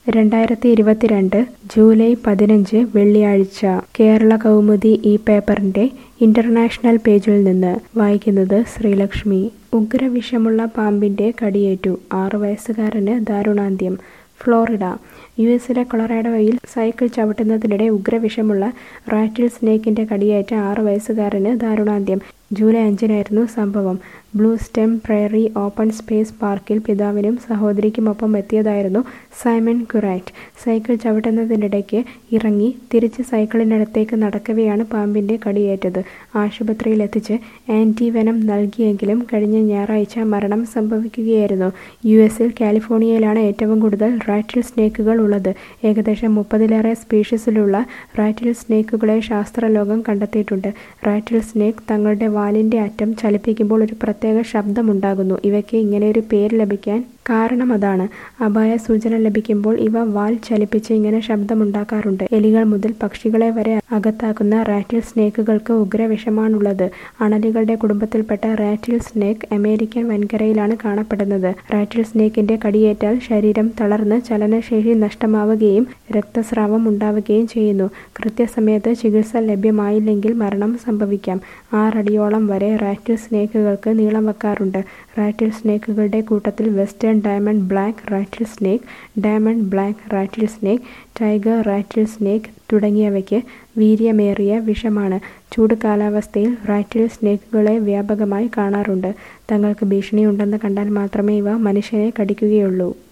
രണ്ടായിരത്തി ഇരുപത്തിരണ്ട് ജൂലൈ പതിനഞ്ച് വെള്ളിയാഴ്ച കേരള കൗമുദി ഈ പേപ്പറിന്റെ ഇന്റർനാഷണൽ പേജിൽ നിന്ന് വായിക്കുന്നത് ശ്രീലക്ഷ്മി ഉഗ്രവിഷമുള്ള പാമ്പിന്റെ കടിയേറ്റു ആറു വയസ്സുകാരന് ദാരുണാന്ത്യം ഫ്ലോറിഡ യു എസിലെ കൊളറാഡോയിൽ സൈക്കിൾ ചവിട്ടുന്നതിനിടെ ഉഗ്രവിഷമുള്ള റാറ്റിൽ സ്നേക്കിന്റെ കടിയേറ്റ ആറു വയസ്സുകാരന് ദാരുണാന്ത്യം ജൂലൈ അഞ്ചിനായിരുന്നു സംഭവം Blue Stem Prairie Open Space പാർക്കിൽ പിതാവിനും സഹോദരിക്കുമൊപ്പം എത്തിയതായിരുന്നു സൈമൺ കുറൈറ്റ് സൈക്കിൾ ചവിട്ടുന്നതിനിടയ്ക്ക് ഇറങ്ങി തിരിച്ച് സൈക്കിളിനടുത്തേക്ക് നടക്കവെയാണ് പാമ്പിന്റെ കടിയേറ്റത് ആശുപത്രിയിൽ എത്തിച്ച് ആന്റിവെനം നൽകിയെങ്കിലും കഴിഞ്ഞ ഞായറാഴ്ച മരണം സംഭവിക്കുകയായിരുന്നു യു എസിൽ കാലിഫോർണിയയിലാണ് ഏറ്റവും കൂടുതൽ റാറ്റിൽ സ്നേക്കുകൾ ഉള്ളത് ഏകദേശം മുപ്പതിലേറെ സ്പീഷീസിലുള്ള റാറ്റിൽ സ്നേക്കുകളെ ശാസ്ത്രലോകം കണ്ടെത്തിയിട്ടുണ്ട് റാറ്റിൽ സ്നേക്ക് തങ്ങളുടെ വാലിന്റെ അറ്റം ചലിപ്പിക്കുമ്പോൾ ഒരു പ്രത്യേക ശബ്ദമുണ്ടാകുന്നു ഇവയ്ക്ക് ഇങ്ങനെയൊരു പേര് ലഭിക്കാൻ കാരണം അതാണ് അപായ സൂചന ലഭിക്കുമ്പോൾ ഇവ വാൽ ചലിപ്പിച്ച് ഇങ്ങനെ ശബ്ദമുണ്ടാക്കാറുണ്ട് എലികൾ മുതൽ പക്ഷികളെ വരെ അകത്താക്കുന്ന റാറ്റിൽ സ്നേക്കുകൾക്ക് ഉഗ്രവിഷമാണുള്ളത് അണലികളുടെ കുടുംബത്തിൽപ്പെട്ട റാറ്റിൽ സ്നേക്ക് അമേരിക്കൻ വൻകരയിലാണ് കാണപ്പെടുന്നത് റാറ്റിൽ സ്നേക്കിന്റെ കടിയേറ്റാൽ ശരീരം തളർന്ന് ചലനശേഷി നഷ്ടമാവുകയും രക്തസ്രാവം ഉണ്ടാവുകയും ചെയ്യുന്നു കൃത്യസമയത്ത് ചികിത്സ ലഭ്യമായില്ലെങ്കിൽ മരണം സംഭവിക്കാം ആറടിയോളം വരെ റാറ്റിൽ സ്നേക്കുകൾക്ക് നീളം വെക്കാറുണ്ട് റാറ്റിൽ സ്നേക്കുകളുടെ കൂട്ടത്തിൽ western diamond black rattlesnake diamond black rattlesnake tiger rattlesnake തുടങ്ങിയവയ്ക്ക് വീര്യമേറിയ വിഷമാണ് ചൂട് കാലാവസ്ഥയിൽ റാറ്റിൽ സ്നേക്കുകളെ വ്യാപകമായി കാണാറുണ്ട് തങ്ങൾക്ക് ഭീഷണിയുണ്ടെന്ന് കണ്ടാൽ മാത്രമേ ഇവ മനുഷ്യനെ കടിക്കുകയുള്ളൂ